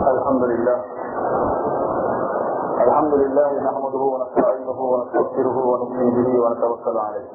الحمد لله الحمد لله نحمده ونستعينه ونستغفره ونؤمن به ونتوكل عليه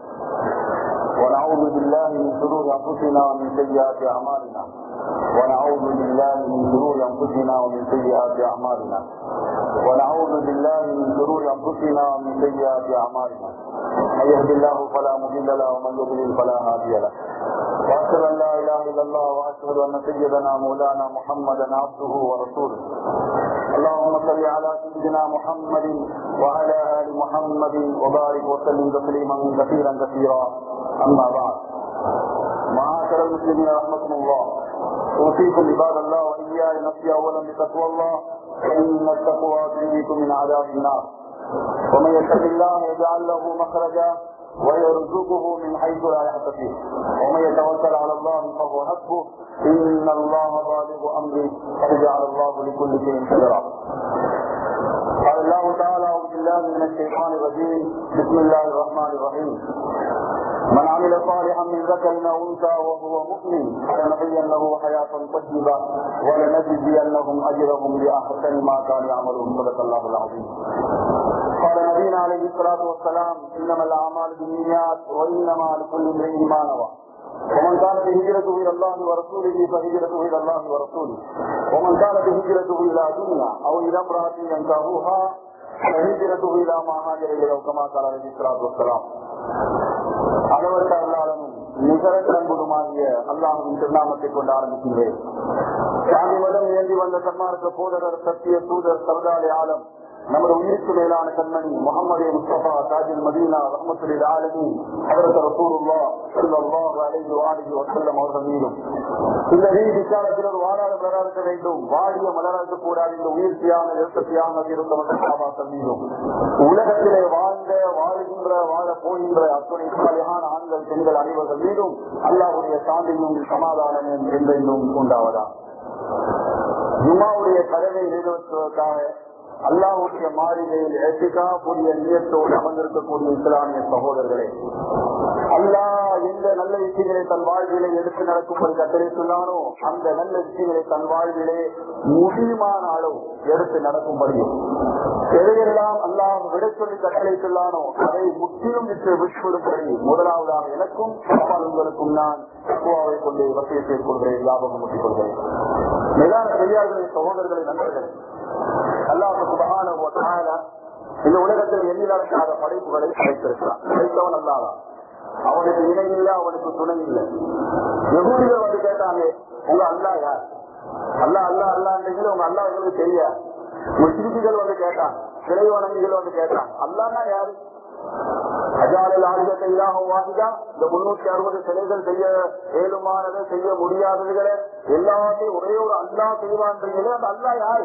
ونعوذ بالله من شرور انفسنا ومن سيئات اعمالنا ونعوذ بالله من شرور انفسنا ومن سيئات اعمالنا ونعوذ بالله من شرور انفسنا ومن سيئات اعمالنا من يهد الله فلا مضل له ومن يضلل فلا هادي له واشهد ان لا اله الا الله واشهد ان سيدنا مولانا محمدا عبده ورسوله اللهم صل على سيدنا محمد وعلى ال محمد وبارك وسلم تسليما كثيرا كثيرا اما بعد معاشر المسلمين رحمكم الله اوصيكم عباد الله واياي نفسي اولا بتقوى الله فان التقوى تنجيكم من عذاب النار ومن يتق الله يجعل له مخرجا ويرزقه من حيث لا يحتسب ومن يتوكل على الله فهو حسبه ان الله بالغ امره قد جعل الله لكل شيء قدرا قال الله تعالى اعوذ بالله من الشيطان الرجيم بسم الله الرحمن الرحيم من عمل صالحا من ذكر او انثى وهو مؤمن فلنحيينه حياه طيبه ولنجزينهم اجرهم باحسن ما كانوا يعملون صدق الله العظيم قال نبينا عليه الصلاه والسلام انما الاعمال بالنيات وانما لكل امرئ ما نوى ومن كانت هجرته الى الله ورسوله فهجرته الى الله ورسوله ومن كانت هجرته الى دنيا او الى امراه ينكاهوها فهجرته الى ما هاجر اليه كما قال عليه الصلاه والسلام அளவற்ற அல்லாதனும் நிகரற்ற அன்புடுமாகிய அல்லாஹுவின் திருநாமத்தை கொண்டு ஆரம்பிக்கின்றேன் சாமி மதம் ஏந்தி வந்த சன்மார்க்க போதகர் சத்திய தூதர் சர்தாலி ஆலம் நமது உயிருக்கு மேலான கண்மணி முகமது முஸ்தபா தாஜில் மதீனா ரஹமத்துலில் ஆலமி அவரது ரசூலுல்லா ஸல்லல்லாஹு அலைஹி வஆலிஹி வஸல்லம் அவர்கள் மீதும் இந்த நீதி விசாரத்தில் ஒரு வாழாத மலராக வேண்டும் வாடிய மலராக கூடாது இந்த உயிர்த்தியான எழுத்தத்தியான இருந்த மதசாபாக்கள் மீதும் உலகத்திலே வாழ்ந்த வாழுகின்ற வாழ போகின்ற அத்துணை சாலையான ஆண்கள் பெண்கள் அனைவர்கள் மீதும் அல்லாஹுடைய சாந்தியும் சமாதானமும் என்றென்றும் உண்டாவதா ஜுமாவுடைய கடமை நிறைவேற்றுவதற்காக அல்லாவுடைய மாளிகையில் ஏசிகா புதிய நியத்தோடு அமர்ந்திருக்கக்கூடிய இஸ்லாமிய சகோதரர்களே அல்லா எந்த நல்ல விஷயங்களை தன் வாழ்விலே எடுத்து நடக்கும்படி கட்டளை சொன்னானோ அந்த நல்ல விஷயங்களை தன் வாழ்விலே முடியுமான அளவு எடுத்து நடக்கும்படியும் எதையெல்லாம் அல்லாஹ் விட சொல்லி கட்டளை சொல்லானோ அதை முற்றிலும் விட்டு விட்டுவிடும்படி முதலாவதாக எனக்கும் அப்பால் உங்களுக்கும் நான் தக்குவாவை கொண்டு வசதியை செய்து கொள்கிறேன் லாபம் முட்டிக் கொள்கிறேன் மேலான பெரியார்களை சகோதரர்களை நண்பர்கள் அல்லாஹ் சுபகான இந்த உலகத்தில் எண்ணிலாத படைப்புகளை படைத்திருக்கிறான் படைத்தவன் அல்லாதான் அவனுக்கு இணை இல்லை அவனுக்கு துணை இல்லை எகூதிகள் வந்து கேட்டாங்க உங்க அல்லா யார் அல்லா அல்லா அல்லான்றீங்களே உங்க அல்லா எங்களுக்கு தெரியாது முஸ்லிம்கள் வந்து கேட்டாங்க சிலை வணங்கிகள் வந்து கேட்டாங்க அல்லான்னா யாரு அஜாலில் ஆயுதத்தை இல்லாம வாங்கிதா இந்த முன்னூத்தி அறுபது சிலைகள் செய்ய ஏழுமானதை செய்ய முடியாததுகளை எல்லாத்தையும் ஒரே ஒரு அல்லா செய்வான்றீங்களே அந்த அல்லா யாரு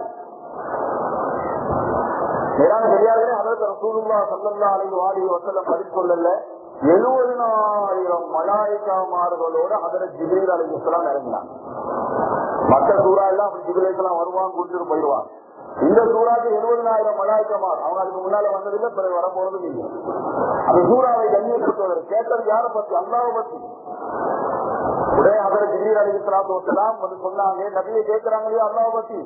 மேலான பெரியார்களே அதற்கு ரசூலுல்லா சல்லல்லா அலைஹி வாடி வசல்லம் பதில் சொல்லல எழுபதினாயிரம் மலாய்க்காமார்களோட அதற்கு ஜிபிரில் அலைஹிஸ்லாம் இறங்கினாங்க மற்ற சூறா எல்லாம் ஜிபிரேக்கெல்லாம் வருவாங்க கொடுத்துட்டு போயிடுவாங்க இந்த சூறாக்கு எழுபதினாயிரம் மலாய்க்கமார் அவங்க அதுக்கு முன்னால வந்ததில்லை பிறகு வரப்போறதும் இல்லை அந்த சூறாவை கண்ணியப்படுத்துவதற்கு கேட்டது யாரை பத்தி அல்லாவை பத்தி உடனே அதற்கு ஜிபிரில் அலைஹிஸ்லாத்து வசலாம் வந்து சொன்னாங்க நபியை கேட்கிறாங்க இல்லையா அல்லாவை பத்தி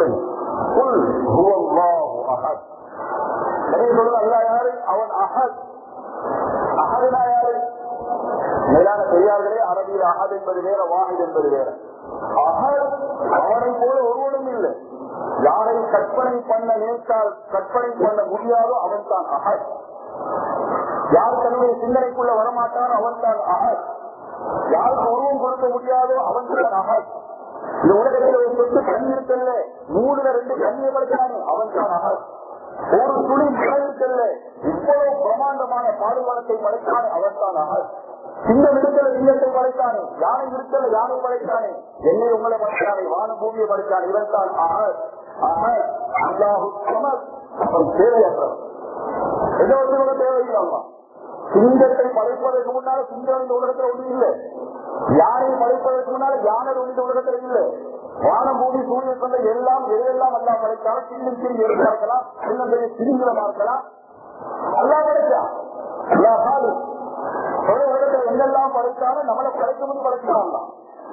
அல்லா யாரு அவன் அஹத் அஹதுனா யாரு மேலான பெரியார்களே அரபியில் அஹத் என்பது வேற வாஹித் என்பது வேற அஹத் அவனை போல ஒருவனும் இல்லை யாரை கற்பனை பண்ண நினைத்தால் கற்பனை பண்ண முடியாதோ அவன் தான் அஹத் யார் தன்னுடைய சிந்தனைக்குள்ள வரமாட்டானோ அவன் தான் அஹத் யாருக்கு உருவம் கொடுக்க முடியாதோ அவன் தான் அஹத் இந்த உலகத்தில் ஒரு சொத்து கண் இருக்கல்ல மூணுல ரெண்டு கண்ணியை படைக்கிறானே அவன் தான் அகல் ஒரு துளி மழைக்கல்ல இவ்வளவு பிரமாண்டமான பாடுபாடத்தை படைத்தானே அவன் தான் அகல் இந்த விடுத்தல இல்லத்தை படைத்தானே யானை விடுத்தல யானை படைத்தானே என்னை உங்களை படைத்தானே வான பூமியை படைத்தானே இவன் தான் அகல் அகல் அல்லாஹு சமத் அவன் தேவையற்றவன் எதோ தேவையில்லை சிங்கத்தை படைப்பதற்கு முன்னால சிங்கம் இந்த உலகத்துல ஒண்ணு இல்லை யானை படைப்பதற்கு முன்னால யானை இந்த உலகத்துல இல்லை வானம் பூமி சூரிய சொந்த எல்லாம் எதையெல்லாம் அல்லா படைத்தாலும் சின்னம் சிறிய எருமா இருக்கலாம் சின்னம் பெரிய சிறிங்களமா இருக்கலாம் அல்லா படைச்சா அல்லா சாது உலகத்துல எங்கெல்லாம் படைத்தாலும் நம்மளை படைக்க முடியும் படைக்கலாம்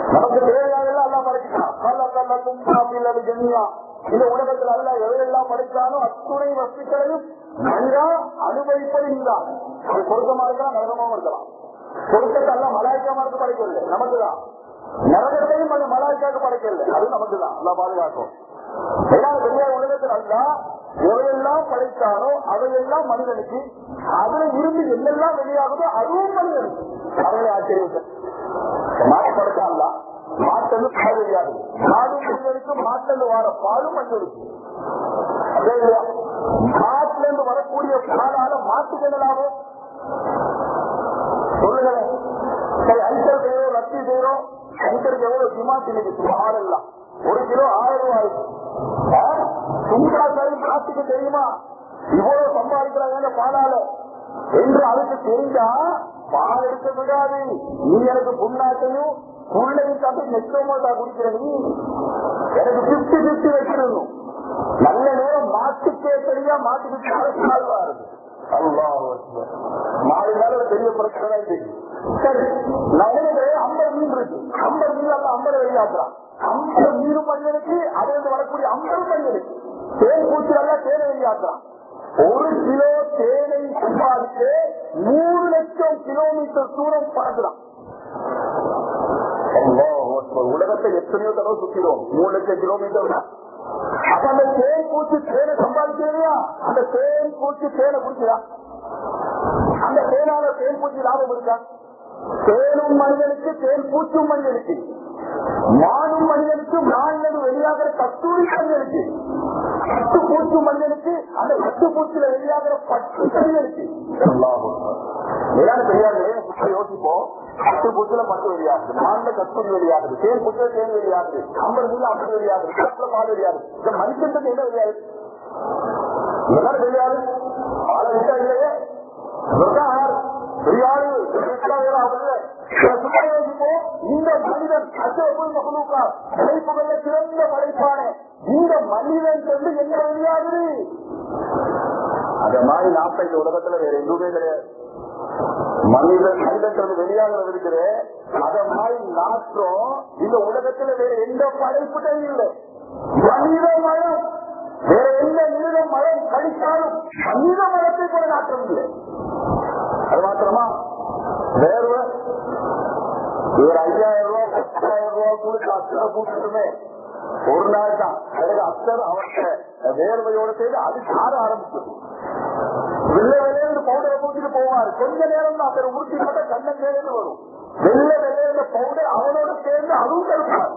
நமக்கு தேவையானதெல்லாம் எல்லாம் படைக்கிறான் கல்ல கல்லக்கும் காப்பில்லது ஜென்யா இந்த உலகத்தில் அல்ல எவையெல்லாம் படைத்தானோ அத்துணை வஸ்துக்களையும் நன்கா அனுபவிப்பது நீதான் அது பொருத்தமா இருக்கலாம் நரகமாவும் இருக்கலாம் பொருத்தத்தை எல்லாம் மலாய்க்காமருக்கு படைக்கவில்லை நமக்குதான் நரகத்தையும் அந்த மலாய்க்காக்கு படைக்கவில்லை அது நமக்குதான் நல்லா பாதுகாக்கும் ஏன்னா பெரிய உலகத்தில் அல்ல எவையெல்லாம் படைத்தானோ அவையெல்லாம் மனிதனுக்கு அதுல இருந்து என்னெல்லாம் வெளியாகுதோ அதுவும் மனிதனுக்கு அவர்களை ஆச்சரியத்தை மாட்டு படைத்தான்ல மாட்டன்னு பால் வெளியாகுது மாடும் மனிதனுக்கு மாட்டிலிருந்து வர பாலும் மனிதனுக்கு அதே இல்லையா மாட்டுல இருந்து வரக்கூடிய பாலால மாட்டுக்கு என்ன லாபம் சொல்லுங்களேன் சரி ஐசல் செய்யறோம் லட்சி செய்யறோம் ஐசருக்கு எவ்வளவு டிமாண்ட் இன்னைக்கு ஆள் எல்லாம் ஒரு கிலோ ஆயிரம் ரூபாய் சுங்கா சரி மாட்டுக்கு தெரியுமா இவ்வளவு சம்பாதிக்கிறாங்க பாலால என்று அதுக்கு தெரிஞ்சா பால் எடுக்க விடாது நீ எனக்கு புண்ணாட்டையும் புள்ளையும் தம்பி நெச்சோமோட்டா குடிக்கிற நீ எனக்கு பிப்டி பிப்டி வச்சிருந்தோம் நல்ல நேரம் மாட்டுக்கே தெரியா மாட்டுக்கு கால்வா இருக்கு அல்லாஹ் அக்பர். மாறி மேல பெரிய பிரச்சனை தான் தெரியும் சரி நம்மளுக்கு ஐம்பது மீன் இருக்கு ஐம்பது மீன் அந்த ஐம்பது வெளியாக்குறான் ஐம்பது மீனும் மனிதனுக்கு அதிலிருந்து வரக்கூடிய ஐம்பது மனிதனுக்கு தேன் பூச்சிகள் தேனை வெளியாக்குறான் ஒரு கிலோ தேனை சம்பாதித்து மூணு லட்சம் கிலோமீட்டர் தூரம் பறக்குறான் அல்லாஹ் அக்பர். உலகத்தை எத்தனையோ தடவை சுத்திடும் மூணு லட்சம் கிலோமீட்டர் தான் அப்ப அந்த தேன் பூச்சி தேனை சம்பாதிக்கிறதையா அந்த தேன் பூச்சி தேனை குடிக்கிறா அந்த தேனால தேன் பூச்சி லாபம் இருக்கா தேனும் மனிதனுக்கு தேன் பூச்சும் மனிதனுக்கு மானும் மனிதனுக்கு மாநிலம் வெளியாகிற கத்தூரி மனிதனுக்கு பட்டு பூச்சு மனிதனுக்கு அந்த பட்டு பூச்சில வெளியாகிற பட்டு மனிதனுக்கு எல்லாரும் தெரியாது யோசிப்போம் பட்டு பூச்சில பட்டு வெளியாகுது மாநில கத்தூரி வெளியாகுது தேன் பூச்சில தேன் வெளியாகுது ஐம்பது மீன் ஐம்பது வெளியாகுது கத்துல பால் வெளியாகுது இந்த மனுஷனுக்கு என்ன வெளியாகுது எல்லாரும் தெரியாது ஆள விட்டா இல்லையே இவர்தான் யார்? பெரிய ஆளு, பெரிய ஆளு இல்ல. இதை சும்மா யோசிப்போம். இந்த மனிதன் அசோபுல் மகளுக்கா படைப்புகள்ல சிறந்த படைப்பானே இந்த மனிதன் வந்து என்ன வெளியாகுது அந்த மாதிரி நாட்டை இந்த உலகத்துல வேற எதுவுமே கிடையாது மனிதன் மனிதன் வெளியாகிறது இருக்குது அத மாதிரி நாற்றம் இந்த உலகத்துல வேற எந்த படைப்புகளும் இல்லை மனித மரம் வேற எந்த மிருக மரம் கழித்தாலும் மனித மரத்தை கூட நாட்டம் இல்லை அது மாத்திரமா வேர்வை ஒரு ஐயாயிரம் ரூபாய் பத்தாயிரம் ரூபாய் கொடுத்து அத்தனை கூட்டுமே ஒரு நாள் தான் பிறகு அத்தனை அவர்கிட்ட வேர்வையோட சேர்ந்து அது சார ஆரம்பிச்சது வெள்ளை வெள்ளையில பவுடரை பூச்சிட்டு போவாரு கொஞ்ச நேரம் தான் அவர் உருட்டி மட்டும் கண்ண சேர்ந்து வரும் வெள்ளை வெள்ளையில பவுடர் அவனோட சேர்ந்து அதுவும் கருப்பாரு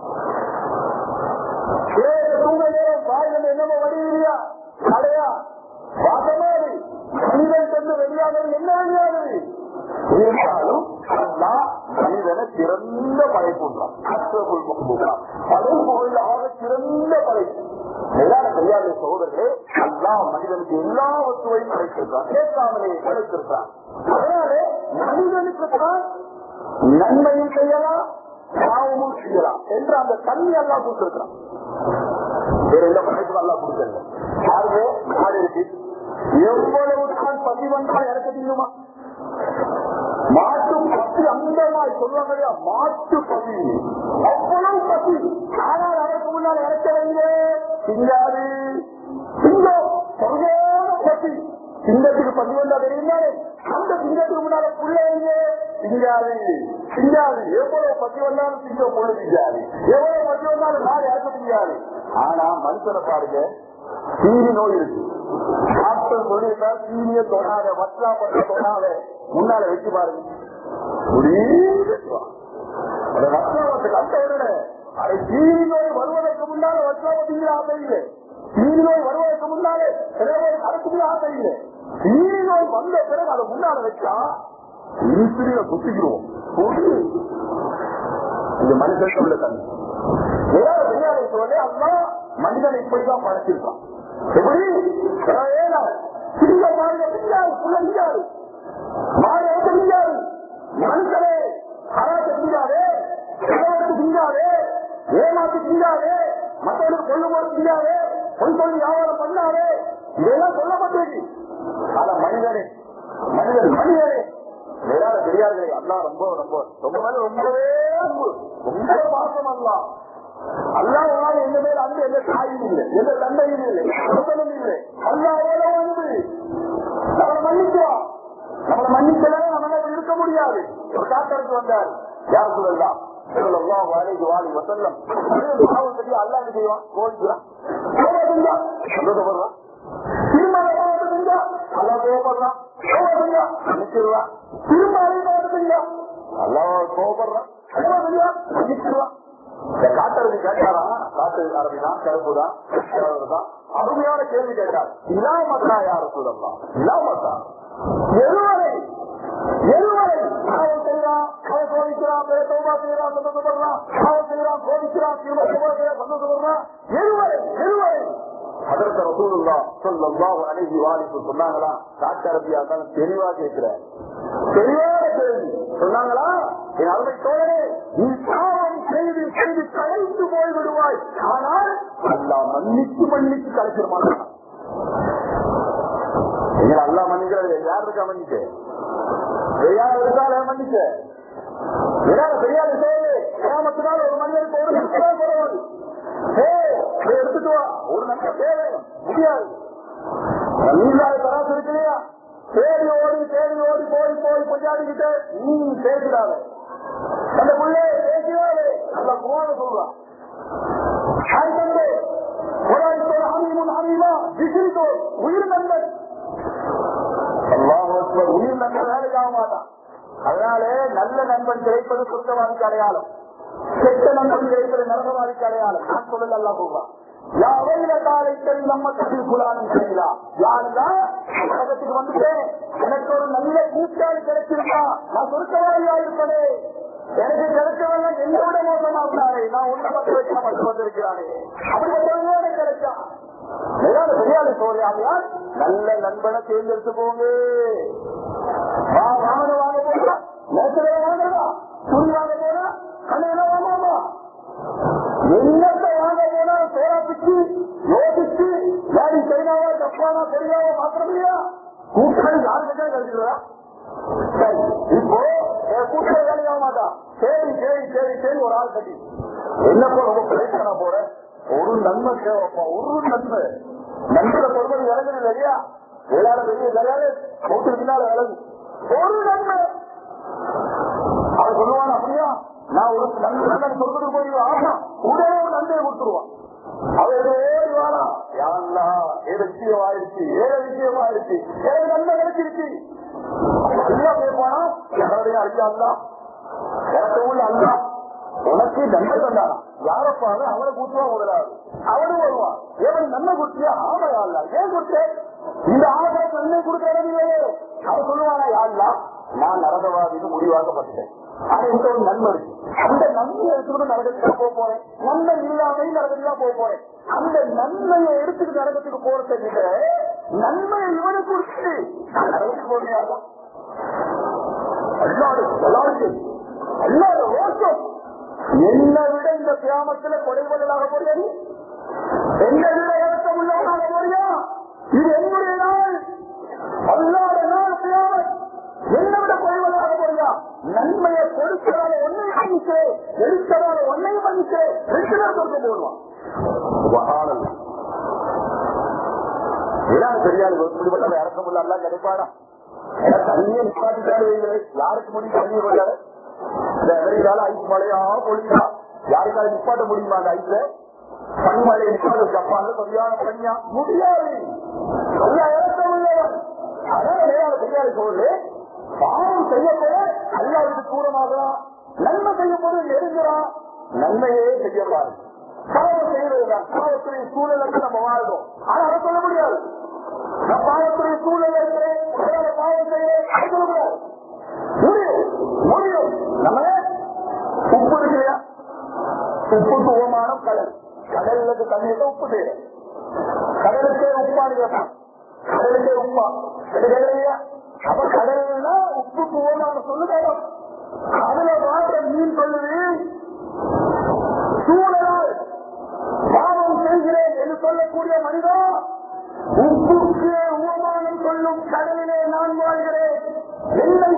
தூங்க நேரம் வாயில என்னமோ வழி இல்லையா கடையா வாசமாரி மனிதன் சென்று வெளியானது என்ன வெளியானது இருந்தாலும் அல்லாஹ் மனிதனை சிறந்த படைப்புன்றான் படைப்புகள் ஆக சிறந்த படைப்பு எல்லாரும் தெரியாத சோதரே அல்லாஹ் மனிதனுக்கு எல்லா வசுவையும் படைத்திருக்கான் கேட்காமலே படைத்திருக்கான் அதனாலே மனிதனுக்கு தான் நன்மையும் செய்யலாம் பாவமும் செய்யலாம் என்று அந்த தண்ணி எல்லாம் கொடுத்திருக்கிறான் வேற எந்த படைப்பும் எல்லாம் கொடுக்கல பாருங்க மாடு இருக்கு எவ்வளவு தான் பசி வந்தால் எனக்கு தெரியுமா மாட்டு பசி அந்த மாதிரி சொல்லுவாங்க இல்லையா மாட்டு பசி அவ்வளவு பசி ஆனால் அதற்கு முன்னால் இறக்க வைங்க சிங்காரு சிங்கம் சரியான பசி சிங்கத்துக்கு பசி வந்தா தெரியுமாலே அந்த சிங்கத்துக்கு முன்னால பிள்ளைங்க சிங்காரு சிங்காரு எவ்வளவு பசி வந்தாலும் சிங்கம் புள்ள சிங்காரு எவ்வளவு பசி வந்தாலும் நாடு இறக்க முடியாது ஆனா மனுஷனை பாருங்க தீனி நோய் இருக்கு டாக்டர் சொல்லியிருந்தா தீனிய தொடாத வற்றா பற்ற தொடாத முன்னால வச்சு பாருங்க வற்றாமத்து கட்ட உடனே அது தீனி நோய் வருவதற்கு முன்னால வற்றாமத்திங்கிற ஆசை இல்லை தீனி நோய் வருவதற்கு முன்னாலே சில பேர் கருத்துக்கு ஆசை இல்லை தீனி நோய் வந்த பிறகு அதை முன்னால வச்சா இன்சுலின குத்திக்கிறோம் இந்த மனுஷன் உள்ள தண்ணி ஏதாவது தெரியாத சொல்லி அல்லா மனிதனை இப்படிதான் படைச்சிருக்கான் எப்படி சிங்க மாறிய பிஞ்சாரு புள்ளஞ்சாரு மாறிய பிஞ்சாரு மனுஷனே ஹராத்த பிஞ்சாதே பிஞ்சாதே ஏமாத்து பிஞ்சாதே மற்றவர்களுக்கு கொள்ளு போது பிஞ்சாதே பொய் சொல்லி வியாபாரம் பண்ணாதே இதெல்லாம் சொல்லப்பட்டிருக்கு ஆனா மனிதனே மனிதன் மனிதனே வேற பெரியார பெரியார்களே அல்லா ரொம்ப ரொம்ப ரொம்ப மேல ரொம்பவே அன்பு ரொம்ப பாசம் அல்லா அல்லா உங்களால் எந்த மேல அன்பு எந்த தாயும் இல்லை எந்த தந்தையும் இல்லை சொந்தமும் இல்லை அல்லா எவ்வளவு அன்பு நம்மளை மன்னிக்கிறோம் நம்மளை மன்னிக்கல நம்மளால இருக்க முடியாது ஒரு டாக்டருக்கு வந்தார் யார் சொல்லலாம் சொல்லலாம் வாழைக்கு வாழி வசல்லம் பாவம் செய்ய அல்லா என்ன செய்வான் கோவிக்கிறான் சந்தோஷப்படுறான் திரும்ப பாவத்தை செஞ்சா அல்லா கோவப்படுறான் கோவப்படுறான் மன்னிச்சிருவான் திரும்ப அதே பாவத்தை செஞ்சா அல்லா கோவப்படுறான் கோவம் செஞ்சா மன்னிச்சிருவான் இந்த காட்டரசி கேட்டாரா காட்டு அரபிதான் கருப்புதான் தான் அருமையான கேள்வி கேட்டார் இல்லாமத்தா யார சொல்லலாம் இல்லாமத்தா எதுவரை எதுவரை அவன் செய்யறான் அவன் சோதிக்கிறான் பேசோமா செய்யறான் சந்தோஷப்படுறான் அவன் செய்யறான் சோதிக்கிறான் திரும்ப செய்யறான் சந்தோஷப்படுறான் எதுவரை எதுவரை அதற்கு ரசூலுல்லா சொல்லலாம் அணுகி வாலிப்பு சொன்னாங்களா காட்டரபியா இருந்தாலும் தெளிவா கேட்கிறேன் தெளிவான கேள்வி சொன்னாங்களா என் அருமை தோழரே நீ பாவம் செய்து செய்து கலைந்து போய் விடுவாய் ஆனால் அல்லா மன்னிச்சு மன்னிச்சு கலைச்சிட மாட்டான் எங்களை அல்லா மன்னிக்கிறது யார் இருக்கா மன்னிச்சு யார் இருக்கால மன்னிச்சு ஏதாவது தெரியாத செய்யுது கிராமத்தினால் ஒரு மனிதனுக்கு ஒரு நிமிஷம் போறது எடுத்துட்டு வா ஒரு நல்ல தேவை முடியாது நீலாத தராசு இருக்கு இல்லையா தேடி ஓடி தேடி ஓடி போய் போய் கொண்டாடிக்கிட்டு நீ பேசிடாத அந்த பிள்ளை பேசிடாதே நல்ல குமார சொல்றான் உயிர் நண்பன் உயிர் நண்பன் வேலைக்கு ஆக மாட்டான் அதனாலே நல்ல நண்பன் கிடைப்பது சொர்க்கவாதிக்கு அடையாளம் கெட்ட நண்பன் கிடைப்பது நரகவாதிக்கு அடையாளம் நான் சொல்லல எல்லாம் சொல்றான் யாவையில காலைக்கல் நம்ம கதில் புலானும் செய்யலா யாருதான் உலகத்துக்கு வந்துட்டேன் எனக்கு ஒரு நல்ல கூட்டாளி கிடைச்சிருக்கா நான் சொர்க்கவாதியா இருப்பதே எனக்கு கிடைச்சவெல்லாம் என்னை விட மோசமா இருந்தாரே நான் ஒண்ணு பத்து வச்சு மட்டும் வந்திருக்கிறானே அப்படிப்பட்டவங்க எனக்கு கிடைச்சா ஏதாவது தெரியாது சோழியாமையால் நல்ல நண்பனை தேர்ந்தெடுத்து போங்க வா வாங்க வாங்க போறா நேற்று வாங்குறதா துணி வாங்க போனா கண்ணையில வாங்குவோமா என்னத்தை வாங்க போனா சோழா பிச்சு யோசிச்சு யாரு சைனாவா ஜப்பானா கொரியாவா மாத்திரமில்லையா கூட்டாளி யாருக்கிட்ட கிடைக்கிறதா சரி இப்போ என் கூட்டாளி வேலைக்கு ஆக மாட்டான் சரி சரி சரி சரி ஒரு ஆள் கட்டி என்னப்பா ரொம்ப பிரச்சனை போறேன் ஒரு நன்மை தேவைப்பா ஒரு நன்மை நன்மை பொறுமை இறங்குது இல்லையா வேளாண் பெரிய கிடையாது மூட்டு பின்னால விலகு ஒரு நன்மை அவன் சொல்லுவான் அப்படியா நான் ஒரு நன்மை நன்மை சொல்றதுக்கு போய் ஆமா உடனே ஒரு நன்மையை கொடுத்துருவான் அவன் ஓடி வாரா யாருலா ஏதோ விஷயம் ஆயிடுச்சு ஏதோ விஷயம் ஆயிடுச்சு ஏதோ நன்மை கிடைச்சிருச்சு நல்லா கேட்பானா யாருடைய ஐயா அல்லா எனக்கு உள்ள அல்லா உனக்கு நன்மை தந்தானா யாரப்பாவே அவனை கூட்டுவா முதலாவது அவனும் வருவான் ஏவன் நன்மை கொடுத்தியா ஆமையா அல்ல ஏன் கொடுத்தேன் இந்த ஆதாரம் நன்மை கொடுக்க இடமில்லையே அவன் சொல்லுவானா யாருலா நான் நரகவாதிக்கு முடிவாக்கப்பட்டேன் ஆனா இந்த ஒரு நன்மை இருக்கு அந்த நன்மையை எடுத்துக்கிட்டு நரகத்துக்கு போக போறேன் நன்மை இல்லாமையும் நரகத்துக்கு தான் போக போறேன் அந்த நன்மையை எடுத்துக்கிட்டு நரகத்துக்கு போறதை விட நன்மையை இவனுக்கு கொடுத்து நான் நரகத்துக்கு போகிறேன் அல்லாடு எல்லாருக்கு அல்லாத ஓட்டம் என்னை விட இந்த கிராமத்துல கொடைவதலாக போறியது என்னை விட இறக்கம் உள்ளவனாக போறியா இது என்னுடைய நாள் அல்லாத நாள் கிராமம் என்னை விட கொடைவதலாக போறியா நன்மையை கொடுத்ததால ஒன்னை மன்னிச்சு எடுத்ததால ஒன்னையும் மன்னிச்சு ரெண்டு பேர் கொடுக்க போடுவான் ஏதாவது தெரியாது இப்படிப்பட்ட இறக்கம் உள்ள அல்லா கிடைப்பாடா தண்ணியை நிப்பாட்டிட்டாரு யாருக்கு முடியும் தண்ணியை போட்டாரு இந்த அமெரிக்கால ஐஸ் மழையா பொழியா யாருக்காவது நிப்பாட்ட முடியுமா அந்த ஐஸ்ல பனிமழை நிப்பாட்டு ஜப்பான்ல சரியான பனியா முடியாது அல்ல இறக்கம் உள்ளவன் அதான் விளையாட தெரியாது சொல்லு பாவம் செய்ய போல அல்லாவுக்கு தூரமாகலாம் நன்மை செய்ய போது நெருங்குறான் நன்மையே செய்யக்கூடாது பாவம் செய்யறதுதான் பாவத்துடைய சூழலுக்கு நம்ம வாழ்றோம் ஆனா அதை சொல்ல முடியாது நான் பாவத்துடைய சூழல் இருக்கிறேன் ஒருவேளை பாவம் செய்யறேன் அது சொல்ல முடியாது முடியும் முடியும் நம்ம உப்பு இருக்கு இல்லையா உப்புக்கு ஓமானம் கடல் கடலுக்கு தண்ணீர் உப்பு செய்யற கடலுக்கே உப்பான்னு கேட்பான் கடலுக்கே உப்பா கிடைக்கலையா அப்ப கடல்னா உப்புக்கு ஓமானம் சொல்லுங்க அதுல வாழ்ற மீன் சொல்லுது சூழலால் பாவம் செய்கிறேன் என்று சொல்லக்கூடிய மனிதா உப்புக்கு உபமானம் சொல்லும் கடலிலே நான் வாழ்கிறேன் என்னை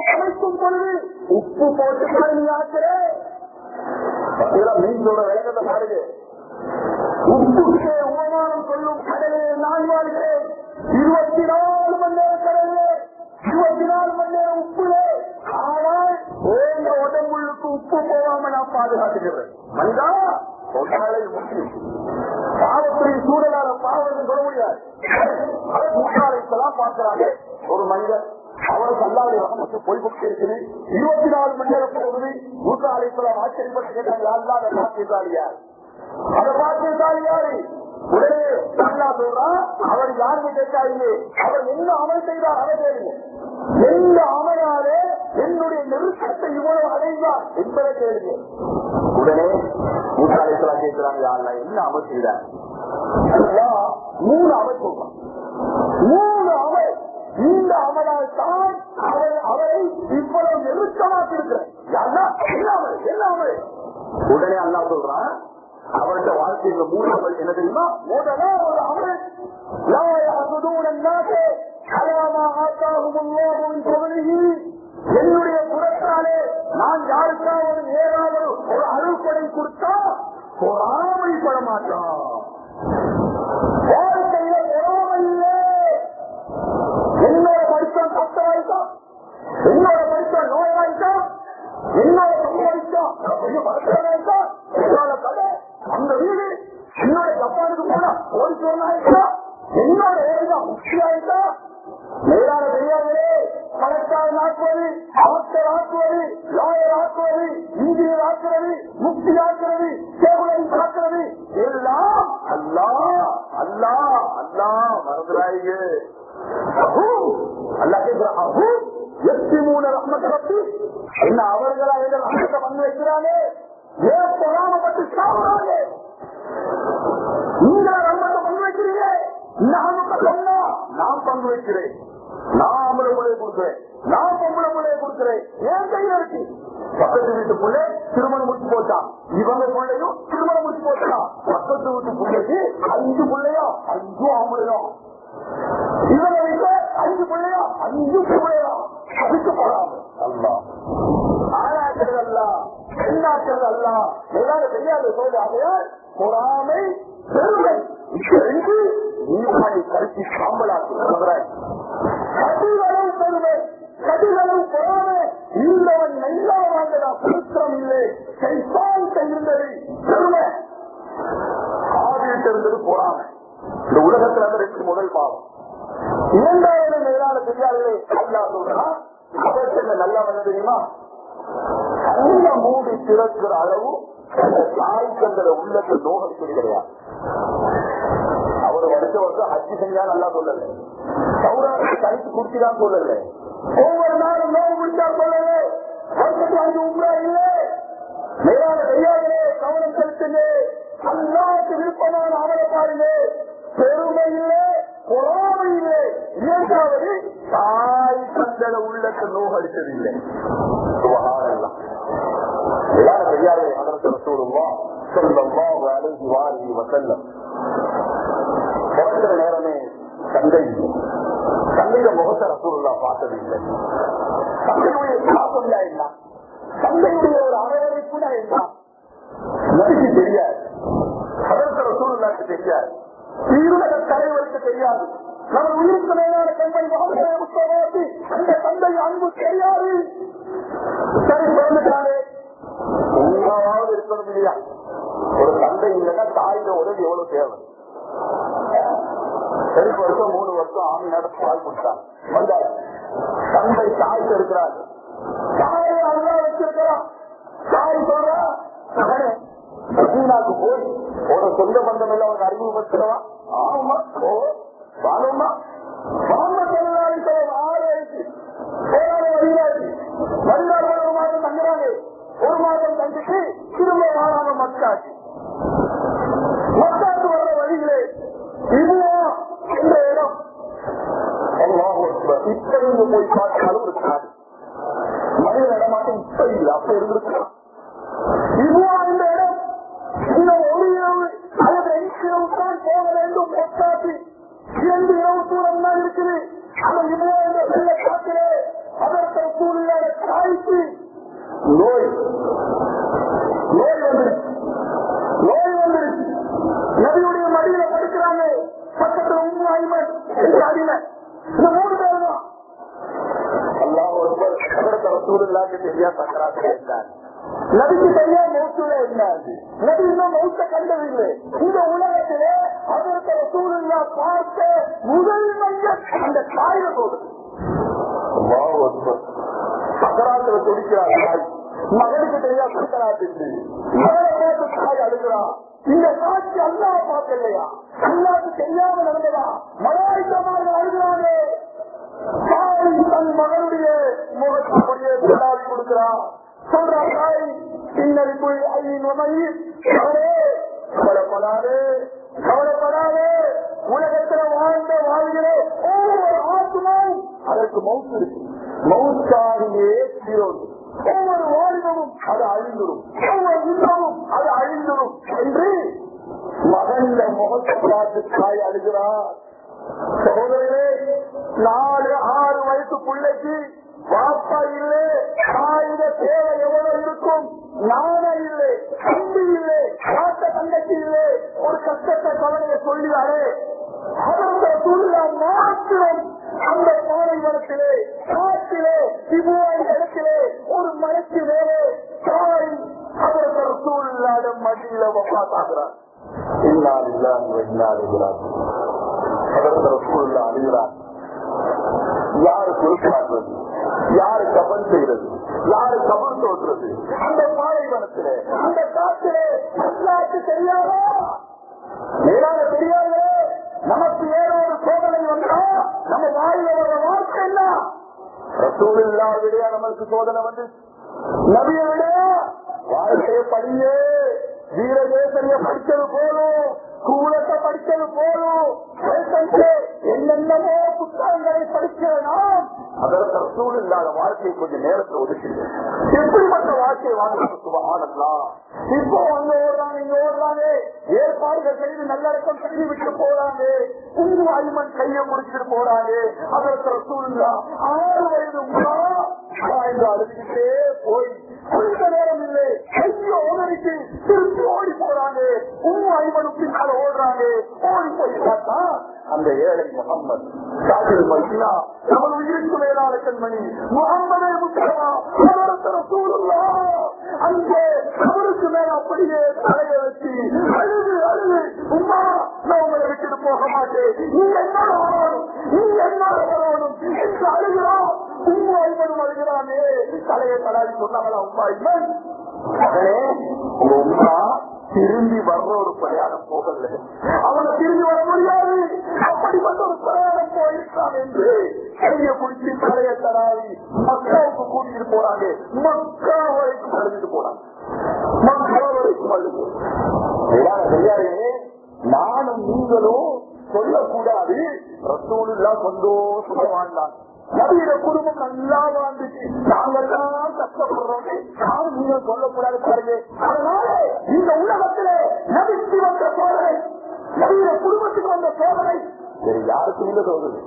சமைக்கும் பொழுது உப்பு போட்டு கழுவி ஆக்கிறேன் மீன் சொல்ற விளக்கத்தை பாருங்க உப்புக்கே உபமானம் சொல்லும் கடலில் நான் வாழ்கிறேன் இருபத்தி நாலு மணி நேரம் கடலிலே இருபத்தி நாலு மணி நேரம் உப்புலே ஆனால் எங்க உடம்புள்ளுக்கு உப்பு போகாம நான் பாதுகாத்துக்கிறேன் மனிதா சொன்னாலே முக்கியம் பாவத்துடைய சூழலால பாவத்தை சொல்ல முடியாது மூட்டாளைக்கெல்லாம் பார்க்கிறாங்க ஒரு மனிதர் அவருக்கு அல்லாத ரகமத்து போய் கொண்டு இருக்குது இருபத்தி நாலு மணி நேரம் போகுது மூட்டாளைக்கெல்லாம் ஆச்சரியப்பட்டு கேட்டாங்க அல்லாத பாக்கியசாலியா அதை பார்த்து யாரு உடனே அல்லா சொல்றான் அவர் யாருன்னு கேட்காதீங்க அவர் என்ன அமல் செய்தார் அதை கேளுங்க எந்த அமலாலே என்னுடைய நெருக்கத்தை இவ்வளவு அடைந்தார் என்பதை கேளுங்க உடனே மூத்தாளைக்கெல்லாம் கேட்கிறாங்க யாருல என்ன அமல் செய்தார் அல்லாஹ் மூணு அமல் சொல்றான் மூணு அமல் இந்த அமலால் தான் அவர் அவரை இவ்வளவு நெருக்கமாக்கி இருக்கிறார் யாருன்னா என்ன அமல் என்ன அமல் உடனே அல்லா சொல்றான் அவருடைய வாழ்க்கையில மூணாமல் என்ன தெரியுமா முதல்ல ஒரு அமல் லா يعبدون الناس على ما آتاهم الله من فضله. என்னுடைய புறத்தாலே நான் யாருக்காவது ஏதாவது ஒரு அருள்கொடை கொடுத்தா பொறாமைப்பட மாட்டான் வாழ்க்கையில பொறாமை இல்லை என்னோட படித்தான் கஷ்டமாயிட்டா என்னோட படித்தான் நோயாயிட்டா என்னோட சம்பாதிச்சா கொஞ்சம் பணக்காரனாயிட்டா என்னோட கடை அந்த வீடு என்னோட ஜப்பானுக்கு போனா ஓடிச்சோனாயிட்டா என்னோட ஏரியா முக்கியாயிட்டா மேலான தெரியாதே பணக்காரன் ஆக்குவது டாக்டர் ஆக்குவது லாயர் ஆக்குவது இன்ஜினியர் ஆக்குறது முக்தி ஆக்குறது சேவலன் ஆக்குறது எல்லாம் அல்லா அல்லா அல்லா மறந்துடாயிங்க அல்லா கேட்கிறான் அஹூ எத்தி மூணு ரஹ்மத்தி என்ன அவர்களா எங்கள் ரஹ்மத்தை வந்து வைக்கிறானே ஏன் பொறாமப்பட்டு சாப்பிடாங்க நீங்க ரஹ்மத்தை பங்கு வைக்கிறீங்க நானும் சொன்னா நான் பங்கு வைக்கிறேன் நான் அமல முறையை கொடுக்கிறேன் நான் பொம்பளை முறையை கொடுக்கிறேன் ஏன் கையில இருக்கு பக்கத்து வீட்டு பிள்ளை திருமணம் முடிச்சு போட்டான் இவங்க பிள்ளையும் திருமணம் முடிச்சு போட்டான் பக்கத்து வீட்டு பிள்ளைக்கு அஞ்சு பிள்ளையா அஞ்சு ஆம்பளையும் இவங்க வீட்டுல அஞ்சு பிள்ளையா அஞ்சு பிள்ளையா அதுக்கு போறாங்க அல்லா ஆளாக்குறது அல்ல பெண்ணாக்குறது அல்ல எல்லாரும் தெரியாத சொல்றாங்க பொறாமை பெருமை ரெண்டு நீமானை கருத்தி சாம்பலாக்கி சொல்றாங்க கதிகளும் பெருமை கதிகளும் பொறாமை இருந்தவன் நல்லா வாழ்ந்ததா சுத்தம் இல்லை கைப்பால் இருந்தது பெருமை ஆதிட்டு இருந்தது பொறாமை இந்த உலகத்துல இருந்து ரெண்டு முதல் பாவம் இரண்டாவது மேலான தெரியாதே அல்லா சொல்றான் அவருக்கு நல்லா வந்து தெரியுமா கண்ண மூடி திறக்கிற அளவு அந்த தாய் தந்திர உள்ளத்தை நோகத்தில் கிடையாது அவர் வருஷ வருஷம் ஹஜ்ஜி செஞ்சா நல்லா சொல்லல சௌராஷ்டிர கழித்து குடிச்சுதான் சொல்லல ஒவ்வொரு நாளும் நோவு குடிச்சா சொல்லல வருஷத்துக்கு அஞ்சு உண்மை இல்லை மேலான தெரியாதே கவனம் செலுத்துங்க அல்லாவுக்கு விருப்பமான அவரை பாருங்க பெருமை இல்லை பொறாமை இல்லை இரண்டாவது தாய் தந்தட உள்ளத்தை நோகடித்ததில்லை சுபகாரம் எல்லார பெரியாரே அதற்கு சொல்லுவா சொல்லம்மா அழகி வாரி வசல்லம் பிறக்கிற நேரமே தந்தை தந்தைய முகத்தை ரசூல்லா பார்த்தது இல்லை தந்தையுடைய சாப்பிடா என்ன தந்தையுடைய ஒரு அரவணைப்புனா என்ன நபிக்கு தெரியாது அதற்கு ரசூலுல்லாக்கு தெரியாது தீவிர தலைவருக்கு தெரியாது நம்ம உயிருக்கு மேலான தந்தை முகமது அந்த தந்தை அன்பு தெரியாது சரி பிறந்துட்டாலே எங்காவது இருக்கணும் இல்லையா ஒரு தந்தை இல்லைன்னா தாயோட உதவி எவ்வளவு தேவை ரெண்டு வருஷம் மூணு வருஷம் ஆமி நடத்தி பால் கொடுத்தாங்க வந்தாரு தந்தை தாய்க்கு இருக்கிறார் தாயை அல்லா வச்சிருக்கிறான் தாய் சொல்றா மகனே மதீனாக்கு போய் ஒரு சொந்த பந்தம் எல்லாம் அவருக்கு அறிமுகப்படுத்தவா ஆமா ஓ வாங்கம்மா வாங்க தொழிலாளி சொல்ல ஆறு ஆயிடுச்சு போராட வழியாச்சு வழியாடு ஒரு மாதம் தங்குறாங்க ஒரு மாதம் தங்கிட்டு திரும்ப வாராம மக்காச்சு மக்காக்கு வர்ற வழியிலே இதுவும் இந்த இடம் அல்லாஹ் அக்பர். இப்ப நீங்க போய் பார்த்தாலும் ஒரு காடு மனித இடமாட்டம் இப்ப இல்லை அப்ப இருந்திருக்கலாம் இதுவா இந்த இடம் இன்னும் ஒரு இரவு அல்லது ரெண்டு இரவு தான் போக வேண்டும் மொத்தாத்தி இரண்டு இரவு தூரம் தான் இருக்குது அந்த இதுவா இந்த வெள்ள காட்டிலே அதற்கு சூழ்நிலை தாய்க்கு நோய் நோய் வந்துருச்சு நோய் வந்துருச்சு நபியுடைய மடியில படுக்கிறாங்க பக்கத்துல உண்மை ஐமன் என்று அடிமை இந்த மூணு பேர் தான் அல்லாஹ் ஒருவர் அதற்கு ரசூலுல்லாஹ்க்கு தெரியா சக்கராத்துல இருந்தார் நபிக்கு தெரியா மௌத்துல இருந்தாரு நபி இன்னும் மௌத்த கண்டதில்லை இந்த உலகத்திலே அதற்கு ரசூலுல்லா பார்த்த முதல் மையம் அந்த தாயில போகுது அல்லாஹ் ஒருவர் சக்கராத்துல துடிக்கிறார் தாய் மகனுக்கு தெரியா சக்கராத்துக்கு மகனை பார்த்து தாய் அழுகிறா இந்த காட்சி அல்லாஹ் பார்க்கலையா அல்லாவுக்கு தெரியாம நடந்ததா மலாய்க்கமாக அழுகிறாங்க தாய் தன் மகனுடைய முகத்துடைய கொண்டாடி கொடுக்கிறார் சொல்றா தாய் பின்னறிப்பு ஐயின் மயில் மகனே கவலைப்படாது கவலைப்படாது உலகத்துல வாழ்ந்த வாழ்கிற ஒவ்வொரு ஆத்மாவும் அதற்கு மவுத்து இருக்கு மவுத்தாகியே தீரோது ஒவ்வொரு வாலிபமும் அது அழிந்துடும் ஒவ்வொரு இன்பமும் அது அழிந்துடும் என்று மகன்ல முகத்தை பார்த்து தாய் அழுகிறார் சகோதரரே நாலு ஆறு வயசு பிள்ளைக்கு பாப்பா இல்லை தாயிட தேவை எவ்வளவு இருக்கும் நானே இல்லை தம்பி இல்லை காத்த தங்கச்சி இல்லை ஒரு கஷ்டத்தை கவலையை சொல்லியாரே அந்த சூழ்நிலை மாத்திரம் அந்த பாலைவனத்திலே காட்டிலே சிவாய் இடத்திலே ஒரு மலைக்கு மேலே தாய் அதற்கு சூழ்நிலாத மடியில வப்பாத்தாகிறார் இல்லாதில்லா இல்லாதுகிறார் அதற்கு சூழ்நிலை அழுகிறார் யாரு பொறுப்பாக்குறது யாரு கபல் செய்யறது யாரு கபல் தோற்றுறது அந்த பாலைவனத்திலே அந்த காட்டிலே அல்லாக்கு தெரியாதா மேலாக தெரியாது நமக்கு ஏதோ ஒரு சோதனை வந்தா நம்ம வாயில வர வார்த்தை என்ன ரசூலில்லா விடையா நமக்கு சோதனை வந்து நபியை விட வாழ்க்கையை படியே வீரதேசரிய படிச்சது போலும் கூலத்தை படிச்சது போலும் என்னென்னமோ புத்தகங்களை படிக்கிற நாம் அதற்கு ரசூல் இல்லாத வாழ்க்கையை கொஞ்சம் நேரத்தை ஒதுக்கீங்க எப்படிப்பட்ட வாழ்க்கையை வாழ்க்கை ஆடலாம் இப்போ அங்க ஓடுறாங்க இங்க ஓடுறாங்க ஏற்பாடுகள் செய்து நல்லடக்கம் செய்து விட்டு போறாங்க உங்க ஐமன் கையை முடிச்சுட்டு போறாங்க அதற்கு ரசூல் ஆறு வயது உமா என்று அழுதுகிட்டே போய் கொஞ்ச நேரம் இல்லை கையை ஓடறிக்கு திருப்பி ஓடி போறாங்க உங்க ஐமனு பின்னால ஓடுறாங்க ஓடி போய் பார்த்தா அந்த ஏழை முகம்மது காதில் மதினா நமது உயிருக்கு மேலான கண்மணி முகம்மதே முக்கியமா சூழல்லா அங்கே அவருக்கு மேல அப்படியே தலைய வச்சு அழுது அழுது உமா நான் உங்களை விட்டுட்டு போக மாட்டேன் நீ என்னோட வரணும் நீ என்னோட வரணும் என்று அழுகிறோம் உம்மா ஐமனும் அழுகிறானே தலையை தடாடி சொன்னாங்களா உம்மா ஐமன் மகனே உங்க உமா திரும்பி வர்ற ஒரு பிரயாணம் போகல அவனை திரும்பி வர முடியாது அப்படிப்பட்ட ஒரு பிரயாணம் போயிருக்கான் என்று கையை குடிச்சு தலையை தடாவி மக்காவுக்கு கூட்டிட்டு போறாங்க மக்கா வரைக்கும் அழுதுட்டு போறாங்க மக்கா வரைக்கும் அழுது தெரியாது நானும் நீங்களும் சொல்லக்கூடாது ரசூலுல்லா சந்தோஷமா வாழ்ந்தாங்க நவீன குடும்பம் நல்லா வாழ்ந்துச்சு நாங்கெல்லாம் கஷ்டப்படுறோம் யாரும் நீங்க சொல்லக்கூடாது பாருங்க அதனால இந்த உலகத்திலே நபிக்கு வந்த சோதனை நவீன குடும்பத்துக்கு வந்த சோதனை வேறு யாருக்கும் இல்ல சோதனை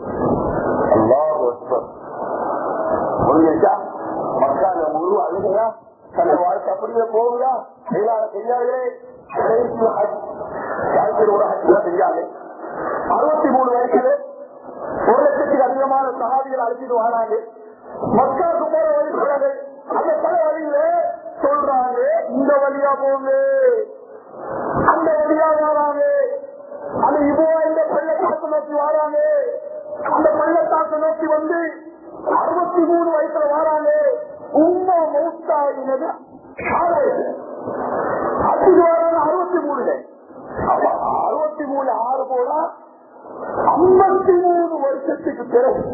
அல்லா மக்கள் முழு அழுகையா தன்னை வாழ்க்கை அப்படியே போகுதா மேலான செய்யாதே ஒரு ஹஜ்ஜா செஞ்சாங்க அறுபத்தி மூணு வயசுல ஒரு லட்சத்துக்கு அதிகமான சகாதிகள் அழைச்சிட்டு வராங்க மக்களுக்கு போற வழி சொல்றாங்க அந்த பல வழியில சொல்றாங்க இந்த வழியா போங்க அந்த வழியா வராங்க அது இப்போ இந்த பள்ளத்தாக்கு நோக்கி வராங்க அந்த பள்ளத்தாக்கு நோக்கி வந்து அறுபத்தி மூணு வயசுல வராங்க உண்மை மௌத்தாயினது ஆறு வயசு அதுக்கு வராங்க அறுபத்தி மூணுல அறுபத்தி மூணு ஆறு போனா ஐம்பத்தி மூணு வருஷத்துக்கு பிறகு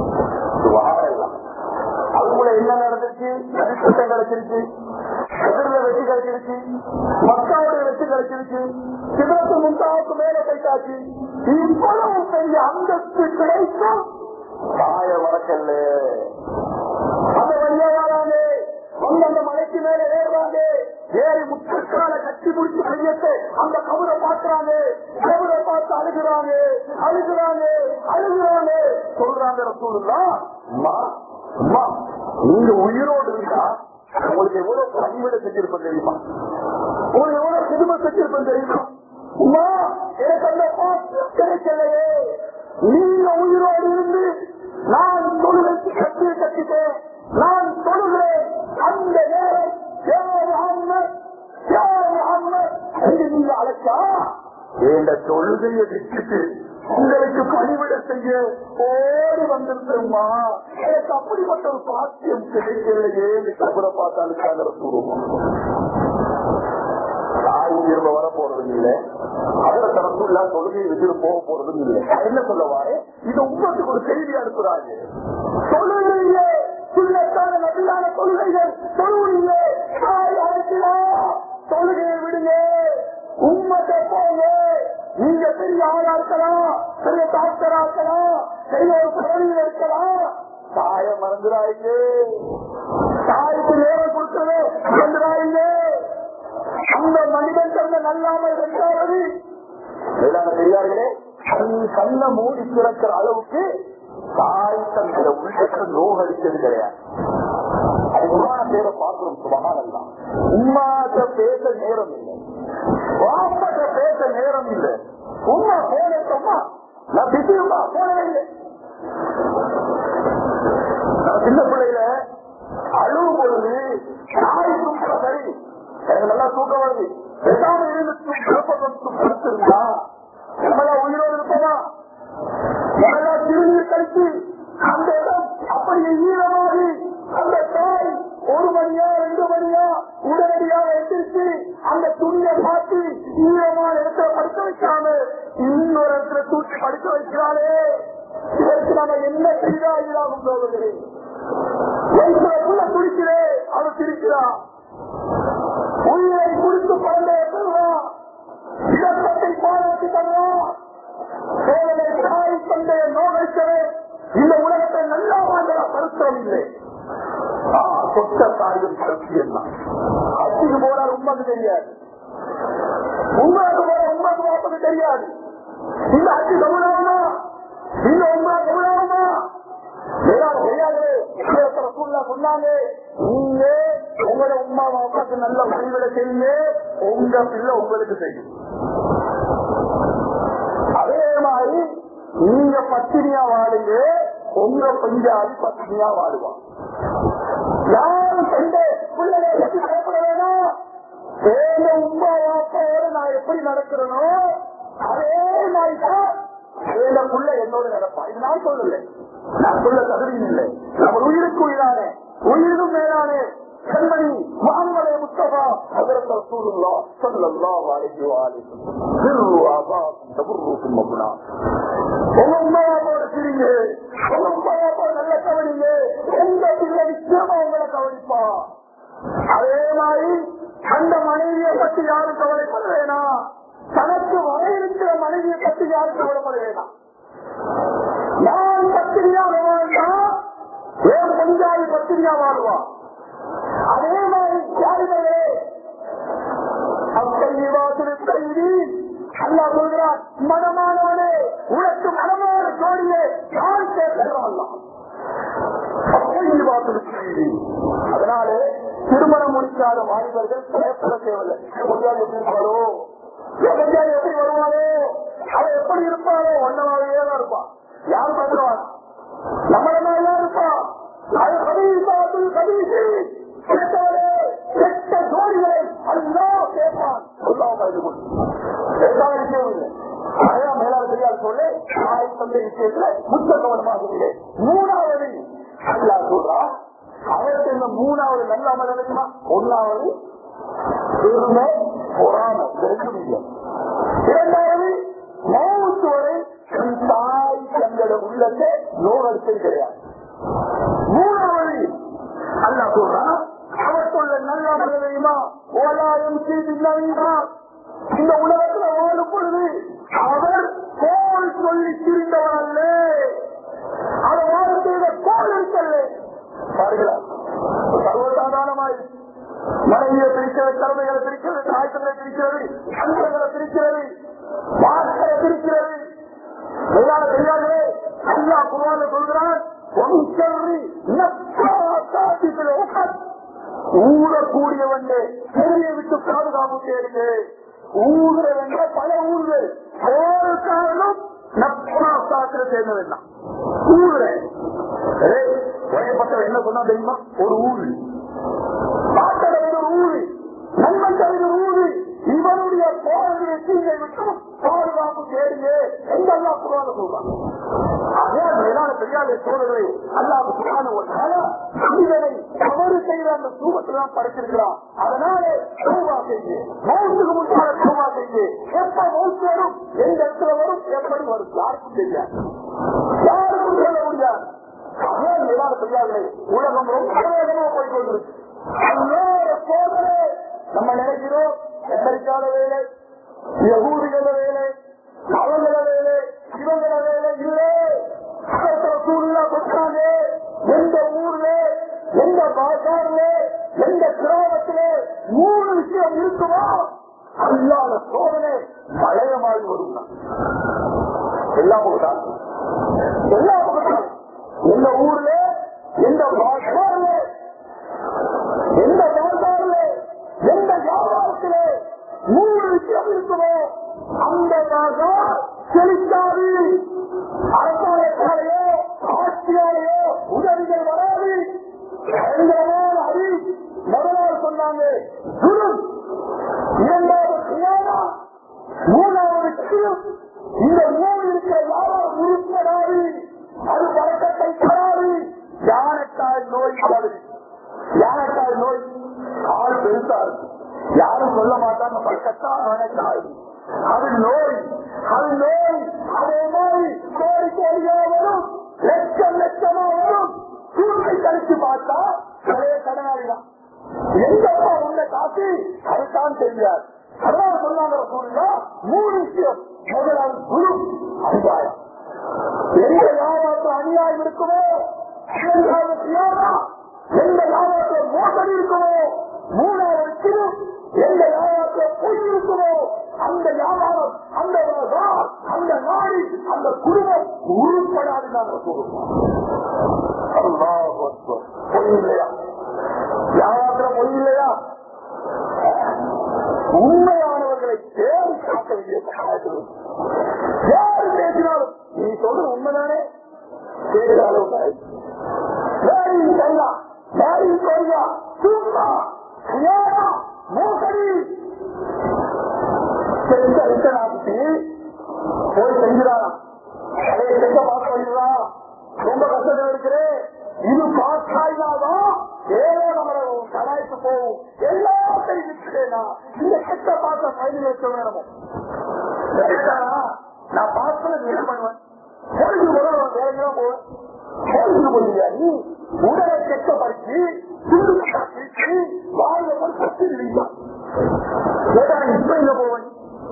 அவங்கள என்ன நடந்துச்சு நடிச்சட்டம் கிடைச்சிருச்சு எதிரில வெற்றி கிடைச்சிருச்சு மக்காவுடைய வெற்றி கிடைச்சிருச்சு சிவத்து முந்தாவுக்கு மேல போயிட்டாச்சு இவ்வளவு பெரிய அந்தஸ்து கிடைக்கும் தாய வழக்கல்ல அந்த வழியா வராங்க வந்து அந்த மலைக்கு மேல ஏறுறாங்க ஏறி முற்றுக்கால கட்டி முடிச்சு கையத்தை அந்த கவுரை பாக்குறாங்க கவுரை பார்த்து அழுகிறாங்க அழுகிறாங்க அழுகிறாங்க சொல்றாங்க ரசூலுல்லா அம்மா அம்மா நீங்க உயிரோடு இருந்தா உங்களுக்கு எவ்வளவு பணிவிட செஞ்சிருப்பேன் தெரியுமா உங்களுக்கு எவ்வளவு சிறுமை செஞ்சிருப்பேன் தெரியுமா உமா எனக்கு அந்த பாக்கியம் கிடைக்கலையே நீங்க உயிரோடு இருந்து நான் தொழுகைக்கு கட்டி கட்டிட்டேன் நான் தொழுகிறேன் அந்த நேரம் யா முஹம்மத், யா முஹம்மத் என்று நீங்க அழைச்சா என்ற தொழுகையை விட்டுட்டு உங்களுக்கு பணிவிட செய்ய ஓடி வந்திருக்கோமா எனக்கு அப்படிப்பட்ட ஒரு பாக்கியம் கிடைக்கலையே என்று கபரை பார்த்தாலுக்காக சொல்லுவோம் தாய் திரும்ப வர போறதும் இல்லை அதுல தரப்புள்ள தொழுகையை விட்டு போக போறதும் இல்லை நான் என்ன சொல்லவாரு இது உங்களுக்கு ஒரு செய்தி அனுப்புறாங்க தொழுகையிலே சுண்ணத்தான நபியான தொழுகைகள் தொழுவிலே தாய் அழைக்கிறா தொழுகையை விடுங்க உண்மத்தை போங்க நீங்க பெரிய ஆளா இருக்கலாம் பெரிய டாக்டரா இருக்கலாம் பெரிய ஒரு பதவியில் இருக்கலாம் தாய மறந்துடாங்க தாய்க்கு நேரம் கொடுக்கவே மறந்துடாங்க அந்த மனிதன் தந்த நல்லாமல் இரண்டாவது மேலான பெரியார்களே கண் கண்ணை மூடி திறக்கிற அளவுக்கு தாய் தந்த உள்ளத்தை நோகடித்தது கிடையாது அது உமான பேரை பார்க்கிறோம் சுபகானல்லாம் உமாட்ட பேச நேரம் இல்லை வாப்பட்ட பேச நேரம் இல்லை உமா போனேட்டம்மா நான் பிஸியுமா போனவே இல்லை நான் சின்ன பிள்ளையில அழுவும் பொழுது தாய்க்கும் கூட சரி எனக்கு நல்லா தூக்கம் வருது பேசாம இருந்து குழப்பம் படுத்திருந்தா நம்மளா உயிரோடு இருப்போமா நம்மளா திருநீர் கழித்து அந்த இடம் அப்படியே ஈரமாகி அந்த தாய் ஒரு மணியா ரெண்டு மணியா உடனடியாக எந்திரிச்சு அந்த துணியை மாற்றி ஈரமான இடத்துல படுக்க வைக்காம இன்னொரு இடத்துல தூக்கி படுக்க வைக்கிறாளே இதற்கு நம்ம என்ன செய்தா இல்லாமல் போவது புள்ள துடிக்கிறே அவன் சிரிக்கிறா உயிரை குறித்து பறந்த பெறுவான் இடத்தை பாராட்டி தருவான் சோழனை தாய் தந்தைய நோகடிக்கவே இந்த உலகத்தை நல்லா வாழ்ந்த கருத்தம் இல்லை ஆ, சொத்த தாயும் சத்தியம் தான் அச்சுக்கு போனால் உண்மைக்கு தெரியாது உண்மைக்கு போற உண்மைக்கு பார்ப்பது தெரியாது இந்த அச்சு தமிழாகுமா இந்த உண்மை தமிழாகுமா வேளாண் தெரியாது சொன்னாங்க நீங்க உங்களோட உமா அப்பாக்கு நல்ல வழிவிட செய்யுங்க உங்க பிள்ளை உங்களுக்கு செய்யும் அதே மாதிரி நீங்க பத்தினியா வாழுங்க உங்க பஞ்சாதி பத்தினியா வாழுவான் யாரும் கண்ட பிள்ளைகளை பற்றி பயப்பட வேணாம் எங்க உமா வாப்பாவோட நான் எப்படி நடக்கிறேனோ அதே மாதிரி தான் எங்க புள்ள என்னோட நடப்பான் இது நான் சொல்லலை நான் சொல்ல தகுதியும் இல்லை நம்ம உயிருக்கு உயிரானே உயிரும் மேலானே கண்மணி முகமது முஸ்தபா ஹஜரத் ரசூலுல்லாஹ் ஸல்லல்லாஹு அலைஹி வஸல்லம் திரு ஆபாக்கும் தபுருக்கும் மகுனா உங்க உண்மையாவோட சிரிங்க உங்க உண்மையாவோட நல்ல கவனிங்க எந்த பிள்ளை நிச்சயமா உங்களை கவனிப்பா அதே மாதிரி அந்த மனைவியை பற்றி யாரும் கவலைப்பட வேணாம் தனக்கு வர இருக்கிற மனைவியை பற்றி யாரும் கவலைப்பட வேணாம் நான் பத்திரியா வாழ்ந்தா ஏன் பஞ்சாபி பத்திரியா வாழ்வான் அதே மாதிரி யாருமே அப்பைவாசல் செய்தி அல்லா சொல்கிறார் மனமானவனே உனக்கு மனமான ஜோடியே நான் கேட்கலாம் அதனாலே திருமணம் முடிக்காத வாலிபர்கள் பயப்பட தேவையில்லை கொஞ்சம் எப்படி இருப்பாரோ கொஞ்சம் எப்படி வருவாரோ அவன் எப்படி இருப்பாரோ ஒன்னமாவே தான் இருப்பான் யார் பண்ணுவான் நம்மள மாதிரிதான் இருப்பான் அது கபீசாத்தில் கபீசி கெட்டவரே கெட்ட ஜோடிகளை அல்லா கேட்பான் சொல்லாம இது கொண்டு பேசாம விஷயம் இல்லை அதான் மேலாளர் தெரியாது சொல்லி தாய் தந்தை விஷயத்துல முத்த கவனமாக இல்லை மூணாவது அல்லா சொல்றா அவருக்கு இந்த மூணாவது நல்ல அமல் நினைக்குமா ஒன்னாவது பெருமை பொறாமை இது ரெண்டும் இல்லை இரண்டாவது மௌத்து வரை தன் தாய் தங்களோட உள்ளத்தை நோகடித்தது கிடையாது மூணாவது அல்லா சொல்றான் அவற்றுள்ள நல்ல அமல் தெரியுமா ஓலாயம் செய்தி இந்த உலகத்துல வாழும் பொழுது அவர் கோல் சொல்லி திரிந்தவர் அல்ல அவர் வாழ்க்கையில கோல் இருக்கல்ல பாருங்களா சர்வசாதாரணமாய் மனைவியை பிரிக்கிறது கடமைகளை பிரிக்கிறது தாய்த்தங்களை பிரிக்கிறது அன்பர்களை பிரிக்கிறது வார்த்தையை பிரிக்கிறது மேலான தெரியாதே அல்லா குருவான சொல்கிறான் "ஒன்சர்ரி நஃப்ஸாக இடத்துல உட்கார் ஊறக்கூடியவன் கேள்வியை விட்டு பாதுகாப்பு தேடுங்க ஊதுற என்ற பல ஊர்கள் ஒரு காரணம் நப்பாசாத்திர சேர்ந்தவன் தான் ஊதுற வயப்பட்ட என்ன சொன்னா தெரியுமா ஒரு ஊரு பாட்டட ஒரு ஊரு நன்மை ஒரு ஊரு இவனுடைய போரடிய தீங்கை விட்டு பாதுகாப்பு தேடுங்க எங்கெல்லாம் குரான சொல்றாங்க அதான் மேலான பெரியாத சோழர்களை அல்லாத குரான ஒரு மனிதனை தவறு செய்த அந்த சூபத்தில் தான் படைச்சிருக்கிறான் அதனால சோபா செய்ய மௌத்துக்கு முன்னால சோபா செய்ய எப்ப மௌத்து வரும் எந்த இடத்துல வரும் எப்படி வரும் யாருக்கும் தெரியாது யாருக்கும் சொல்ல முடியாது அதான் மேலான பெரியார்களே உலகம் ரொம்ப வேகமா போய் கொண்டிருக்கு அல்லாத சோதனை நம்ம நினைக்கிறோம் அமெரிக்கால வேலை யகூதிகள வேலை அவங்கள வேலை இவங்கள வேலை இல்லை சூழ்நிலை கொடுத்தாங்க எந்த ஊர்ல எந்த பாசார்ல எந்த கிராமத்தில மூணு விஷயம் இருக்குமோ அல்லாத சோதனை பழைய மாதிரி வரும் எல்லா பக்கத்தாலும் எல்லா பக்கத்தாலும் எந்த ஊர்ல எந்த பாசார்ல எந்த பாசார்ல எந்த வியாபாரத்திலே மூணு விஷயம் இருக்குமோ அந்த பாசார் செழிக்காது அரசாங்கத்தாலேயோ ஆட்சியாலேயோ உதவிகள் வராது பயங்கரமான அடி முதலாவது சொன்னாங்க குரு இரண்டாவது கியாமா மூணாவது கியம் இந்த மூணு இருக்கிற யாரும் உறுப்பினராது அது பழக்கத்தை தராது யானைக்கால் நோய் மாதிரி யானைக்கால் நோய் ஆள் பெருசா இருக்கு யாரும் சொல்ல மாட்டாங்க பழக்கத்தான் யானைக்கால் அது நோய் அது நோய் அதே மாதிரி கோடி கோடியா வரும் லட்சம் லட்சமா வரும் சூழ்நிலை கழிச்சு பார்த்தா பழைய கடனாளிதான் எங்கப்பா உள்ள காசு அதுதான் தெரியாது அதனால சொன்னாங்க சூழ்நிலை மூணு விஷயம் முதலாவது குரு அநியாயம் எந்த வியாபாரத்தில் அநியாயம் இருக்குமோ இரண்டாவது தியாகம் எந்த வியாபாரத்தில் மோசடி இருக்குமோ மூணாவது சிறு எந்த வியாபாரத்தில் பொய் இருக்குமோ அந்த வியாபாரம் அந்த வியாபாரம், அந்த நாடு அந்த குடும்பம் உருப்படாது நாங்கள் சொல்லுவோம் அல்லாஹ் அக்பர். பொய் இல்லையா வியாபாரத்தில் பொய் இல்லையா உண்மையானவர்களை தேடி காக்க வேண்டிய சகாயத்தில் யாரு பேசினாலும் நீ சொல்ற உண்மைதானே கேட்கிறாலும் வேலையும் கல்லா வேலையும் கொய்யா சும்மா ஏனா மோசடி செஞ்ச ரிட்டனாக்கு போய் செஞ்சிடாராம் அதை செஞ்ச பாஸ் பண்ணிடலாம் ரொம்ப கஷ்டத்தில் இருக்கிறேன் இது பாஸ் ஆயினாதான் ஏதோ நம்மள கலாய்க்கு போகும் எல்லாத்தையும் விட்டுட்டேனா இந்த கெட்ட பாச ஃபைனல் வைக்க வேணும் நான் பாஸ் பண்ண என்ன பண்ணுவேன் கோயிலுக்கு போல வேற எங்கேயா போவேன் கோயிலுக்கு போயிருந்தா நீ உடலை கெட்டப்படுத்தி துண்டு கட்டி வாழ்ல போய் கட்டி இல்லையா ஏதா இப்ப இங்க போவேன்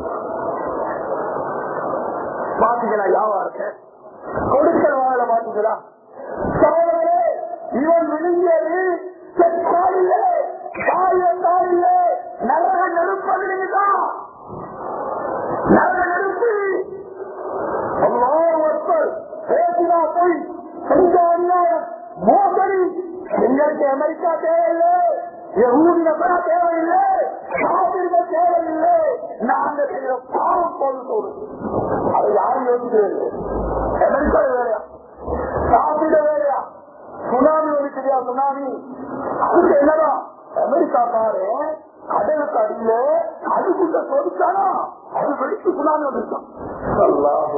பாத்தீங்களா வியாபாரத்தை கொடுக்கல் வாழ பாத்தீங்களா சோழர்களே இவன் விழுங்கியது செத்தாரில்லை காயத்தாரில்லை நரக நெருப்பது நீதான் நரக நெருப்பு அல்லாஹ் பேசினா போய் செஞ்ச அநியாயம் மோசடி எங்களுக்கு அமெரிக்கா தேவையில்லை யகூதி நபரா தேவையில்லை காவிர்கள் தேவையில்லை நாங்க செய்யற பாவம் போது தோணும் அதை யாரும் யோசிக்கிறது அமெரிக்கா வேலையா காவிட வேலையா சுனாமி ஒரு தெரியா சுனாமி அதுக்கு என்னதான் அமெரிக்கா பாரு கடலுக்கு அடியில அதுக்குள்ள சோதிச்சானா அது வெடிச்சு சுனாமி வந்துருக்கான் அல்லாஹ்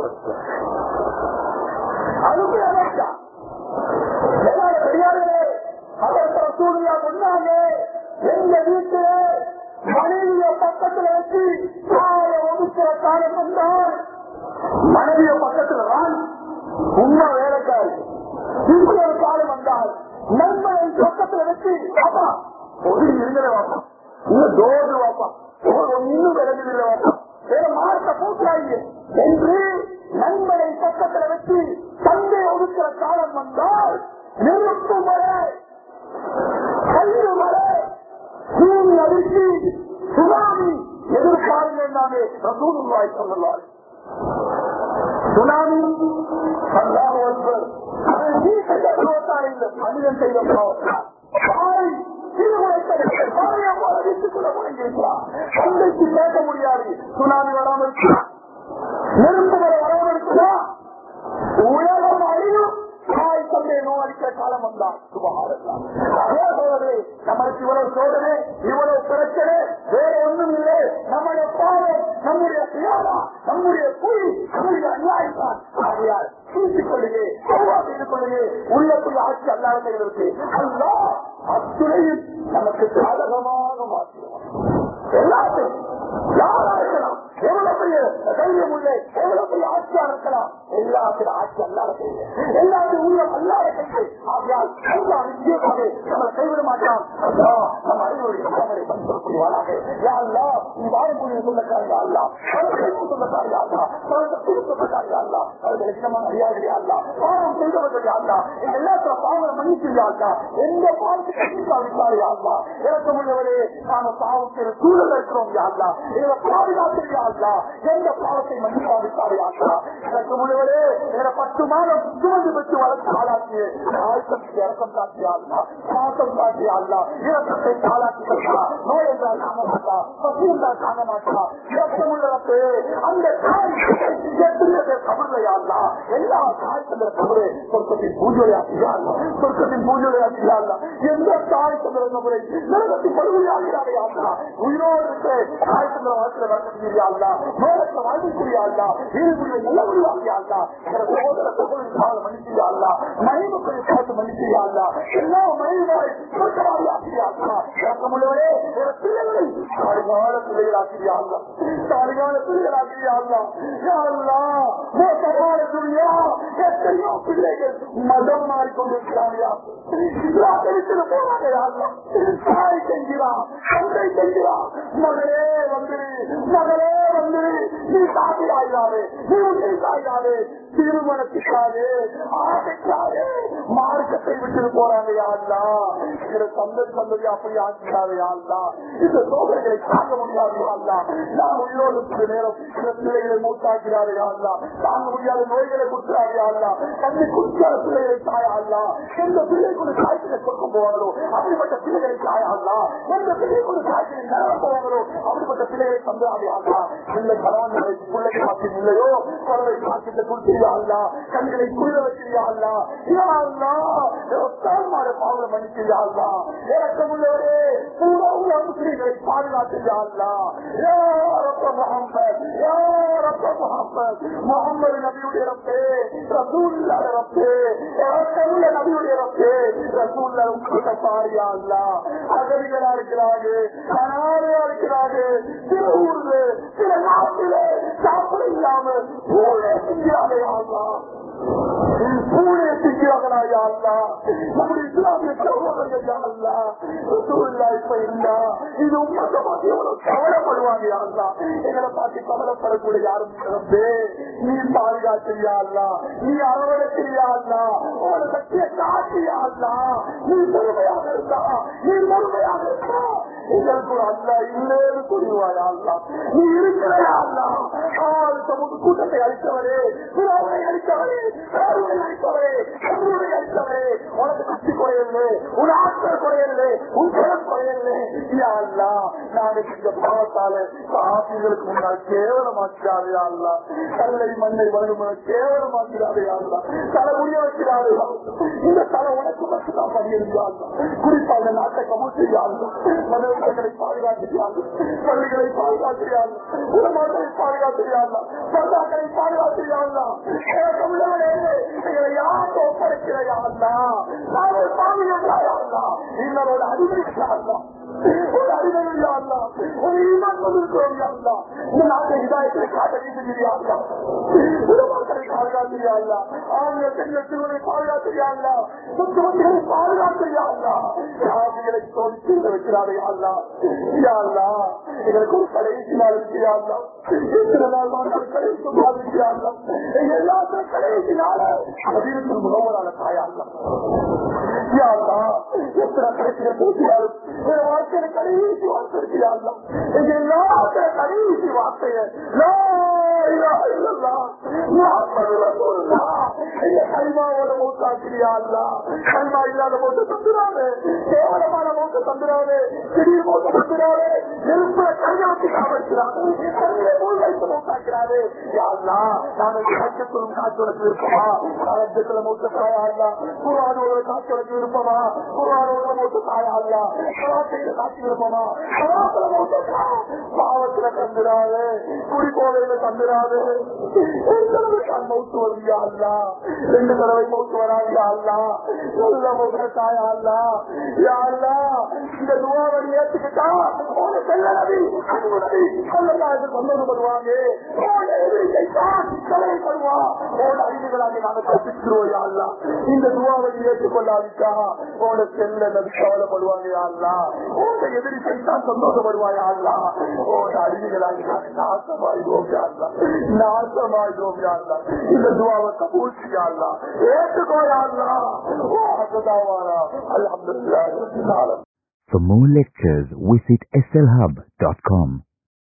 அதுக்கு அமெரிக்கா எல்லாரும் பெரியார்களே அதற்கு சூழ்நிலை சொன்னாங்க எங்க வீட்டுல மனைவிய பக்கத்துல வச்சு காலை ஒதுக்கிற காலம் வந்தால் மனைவிய பக்கத்துல தான் உண்மை வேலைக்காரி இப்படி ஒரு காலம் வந்தால் நண்பனை பக்கத்துல வச்சு வாப்பா ஒதுங்கி இருந்தே வாப்பா இன்னும் தோது வாப்பா இன்னும் விலகுதில்லை வாப்பா வேற மார்க்க பூச்சாங்க என்று நண்பனை பக்கத்துல வச்சு தந்தை ஒதுக்கிற காலம் வந்தால் நெருப்பு மழை கல்லு மழை பூமி அதிர்ச்சி சுனாமி எதிர்பாருங்க நாமே ரசூலுல்லாய் சொல்லலாம் சுனாமி அல்லாஹ் அக்பர். அது நீ செய்த பாவத்தால் இல்லை, மனிதன் செய்த பாவத்தால். வீட்டுக்குள்ள முடங்கியிருக்கிறான் சந்தைக்கு கேட்க முடியாது சுனாமி வராமல் இருக்கிறான் நெருப்பு வர வராமல் இருக்குதா உலகம் அழியும் தாய் தந்தை நோயடிக்கிற காலம் வந்தான் சுபகாரத்தான் அதே சோதனை நம்மளுக்கு இவ்வளவு சோதனை இவ்வளவு பிரச்சனை வேற ஒண்ணும் இல்லை நம்முடைய பாவம் நம்முடைய சியாரா நம்முடைய பொய் நம்முடைய அநியாயம் தான் ஆகையால் சூழ்ச்சிக் கொள்ளுங்க சௌவா செய்து கொள்ளுங்க உள்ளக்குள்ள ஆட்சி அல்லாத கையில் இருக்கு அல்லா அத்துணையும் நமக்கு சாதகமாக மாற்றிடுவான் எல்லாத்தையும் யாரா இருக்கலாம் எவ்வளவு பெரிய தைரியம் உள்ள எவ்வளவு பெரிய ஆட்சியா இருக்கலாம் எல்லாத்திலும் ஆட்சி அல்லாத கையில் எல்லாத்தையும் உள்ள அல்லாத கையில் ஆகையால் அல்லா நிச்சயமாக நம்மளை கைவிட மாட்டான் அல்லா நம்ம அறிவுடைய கடமரை பயன்படுத்தக்கூடியவாளாக யா அல்லா நீ வாழக்கூடிய சொந்தக்காரங்க அல்லா சொந்தக்காரங்க அல்லா சொந்தக்காரங்க அல்லா அவர்கள் இஷ்டமான அறியாதே அல்லா பாவம் செய்தவர்கள் அல்லா எல்லாத்துல பாவம் மன்னிச்சியா அல்லா எந்த பாவத்துக்கு கண்டிப்பாக அல்லா இறக்க முடியவரே நாங்க பாவம் செய்யற சூழல் இருக்கிறோம் யாருலா எங்களை பாதுகாத்து யாருலா எந்த பாவத்தை மன்னிப்பாவிட்டாரு யாருலா இறக்க முடியவரே எங்களை பத்து மாதம் சுமந்து பெற்று வளர்த்து ஆளாக்கிய ஆயுத்தத்துக்கு இறக்கம் காட்டியாருலா பாசம் காட்டியாருலா இறக்கத்தை ஆளாக்கி நோய் என்றால் தாங்க மாட்டா பசி என்றால் தாங்க மாட்டா இறக்கம் உள்ளவருக்கு அந்த தாய் எத்தனை பேர் கபர்லையாருலா எல்லா தாய் தந்திர கபரு சொர்க்கத்தின் பூஜையாக்கியாருலா சொர்க்கத்தின் பூஜையாக்கியாருலா எந்த தாய் தந்திர கபரை நரகத்தின் படுகொலையாகிறாரையாருலா உயிரோடு இருக்கு தாய் தந்திர வாழ்க்கையில வரக்கூடியாருலா நோயத்தை வாழ்க்கக்கூடியாருலா வீடுக்குரிய நல்ல முடியாதியாருலா சகோதர சகோதரி மன்னிச்சியாருலா மனைவுக்குரிய பார்த்து மன்னிச்சியாருலா எல்லா மனைவிமாரை சொர்க்கவாதியாக்கியாருலா இறக்கமுள்ளவரே பிள்ளைகளை தாழ்கால பிள்ளைகளாக்கிறியாருலா தாழ்கால பிள்ளைகளாக்கிறியாருலா யாருலா மோசமான துணியா எத்தனையோ பிள்ளைகள் மதம் மாறிக்கொண்டிருக்கிறாங்க போறாங்க யாருலா தாய் செஞ்சிறான் தந்தை செஞ்சிறான் மகளே வந்துரு மகளே வந்துரு நீ சாப்பிடாயாரு நீ உன்னை சாயாரு திருமணத்துக்காக ஆசைக்காக மார்க்கத்தை விட்டு போறாங்க யாருலா இந்த சந்ததி சந்ததி அப்படி ஆக்கிறாரு யாருலா இந்த சோதனைகளை தாங்க முடியாது யாருலா நான் உயிரோடு நேரம் இந்த பிள்ளைகளை மூத்தாக்கிறாரு யாருலா தாங்க முடியாத நோய்களை கொடுக்கிறாரு யாருலா கண்ணை குடிக்காத பிள்ளைகளை தாயாருலா எந்த பிள்ளைக்குள்ள காய்ச்சலை கொடுக்க போவாங்களோ அப்படிப்பட்ட பிள்ளைகளை தாயாருலா எந்த பிள்ளைக்குள்ள காய்ச்சலை நேரம் போவாங்களோ அப்படிப்பட்ட பிள்ளைகளை தந்தாரியாருலா இந்த கணவன் பிள்ளைக்கு மாற்றி இல்லையோ குழந்தை காய்ச்சலை கொடுத்தியாருலா கண்களை குளிர வச்சிருயாருலா பாவல மன்னிச்சிருயாருலா இறக்கம் உள்ளவரே பூரா உள்ள முஸ்லீம்களை பாதுகாத்திருயாருலா முகமது முகமது நபியுடைய ரப்பே ரசூல்லா ரப்பே இறக்கமுள்ள நபியுடைய ரப்பே ரசூல்லா உங்களை பாரியாருலா அகதிகளா இருக்கிறாங்க அனாதையா இருக்கிறாங்க சில ஊர்ல சில நாட்டில சாப்பிட இல்லாம ஊழே செஞ்சாலையாங்களா பூனை செஞ்சாங்களா யாருலா நம்முடைய இஸ்லாமிய சகோதரர்கள் யாருலா ரசூல்லா இப்ப இல்லா இது உங்களை பார்த்து எவ்வளவு கவலைப்படுவாங்க யாருலா எங்களை பார்த்து கவலைப்படக்கூடிய யாரும் சிறப்பே நீ பாதுகாத்திரியாருலா நீ அரவணைக்கிறியாருலா உங்களோட சக்தியை காட்டியாருலா நீ பொறுமையாக இருக்கா நீ பொறுமையாக இருக்கா எங்களுக்கு ஒரு அல்லா இல்லேன்னு சொல்லுவாயா அல்லா நீ இருக்கிறையா அல்லா ஆறு சமூக கூட்டத்தை அளித்தவரே புறாவை அளித்தவரே பேருவை அளித்தவரே கண்ணுரை அளித்தவரே உனக்கு சக்தி குறையவில்லை உன் ஆற்றல் குறையவில்லை உன் திறன் குறையவில்லை யா அல்லா நாங்கள் இந்த பாவத்தால ஆசிரியர்களுக்கு முன்னால் கேவலமாக்கிறாரே அல்லா கல்லை மண்ணை வழங்கும் கேவலமாக்கிறாரே அல்லா தலை உரிய வைக்கிறாரே இந்த தலை உனக்கு மட்டும்தான் பண்ணியிருந்தாங்க குறிப்பா இந்த நாட்டை கமல் செய்யாங்க மனிதர்களை பாதுகாக்கிறார்கள் பள்ளிகளை பாதுகாக்கிறார்கள் உலகங்களை பாதுகாக்கிறார்கள் பர்தாக்களை பாதுகாக்கிறார்கள் எங்களை யாருக்கு ஒப்படைக்கிறார்களா நாங்கள் பாதுகாக்கிறார்களா இன்னொரு அறிவிக்கிறார்களா ஒரு அறிவில்லாதா ஒரு ஈமான் கொண்டிருக்கிறோம் யாருலா இந்த நாட்டை இதாயத்தை காட்ட நீதியாங்களா உலகங்களை பாதுகாக்கிறார்களா ஆண்கள் பெண்கள் சிறுவனை பாதுகாக்கிறார்களா சுத்தமத்திகளை பாதுகாக்கிறார்களா சாதிகளை தோல்வி வைக்கிறாரே அல்லா யாருலா எங்களுக்கு ஒரு கடைசி நாள் இருக்கிறார்களா எத்தனை நாள் நாட்கள் கடைசி நாள் இருக்கிறார்களா எங்க எல்லாத்திலும் கடைசி நாள் அதிர்ந்து முகவரான தாயாங்களா யாருலா எத்தனை கடைசிகள் பேசினாலும் என் வாழ்க்கையில கடைசி வார்த்தை இருக்கிறார்களா எங்க எல்லாத்தில கடைசி வார்த்தையை இந்த கைமாவோட மூத்தாக்கிறியா அல்ல கைமா இல்லாத மூத்த தந்துடாது கேவலமான மூத்த தந்துடாது திடீர் மூத்த தந்துடாது நெருப்புல கையை வச்சு காவடிக்கிறாரு கையில மூல் வைத்து மூத்தாக்கிறாரு யாருலா நாங்கள் காய்ச்சலும் காய்ச்சலுக்கு இருப்போமா காலத்துல மூத்த தாயா அல்ல குரானோட காய்ச்சலுக்கு இருப்போமா குரானோட மூத்த தாயா அல்ல கலாத்தையில காட்சி இருப்போமா கலாத்துல மூத்த பாவத்துல தந்துடாது குடிக்கோவையில தந்துடாது ஒரு தடவை தான் மௌத்து வருவியா அல்ல ரெண்டு தடவை மௌத்து வராதியா அல்ல நல்ல மௌத்த தாயா அல்ல யா அல்ல இந்த துவாவடி ஏத்துக்கிட்டா உன செல்ல நபி அன்பு நபி சொல்லலாது சந்தோஷப்படுவாங்க உன எதிரியை தான் கவலைப்படுவா உன அறிவுகளாக நாங்க தப்பிச்சிருவோம் யா அல்ல இந்த துவாவடி ஏற்றுக்கொள்ளாவிட்டா உன செல்ல நபி கவலைப்படுவாங்க யா அல்ல உன எதிரி சைத்தான் சந்தோஷப்படுவாயா அல்ல உன அறிவுகளாக நாங்க நாசமாயிடுவோம் யா அல்ல நாசமாயிடுவோம் யா அல்ல இந்த துவாவை கபூல் செய்யா அல்ல ஏற்றுக்கோயா அல்ல வாசதாவானா அல்ஹம்துலில்லாஹி ரப்பில் ஆலமீன் For more lectures, visit slhub.com.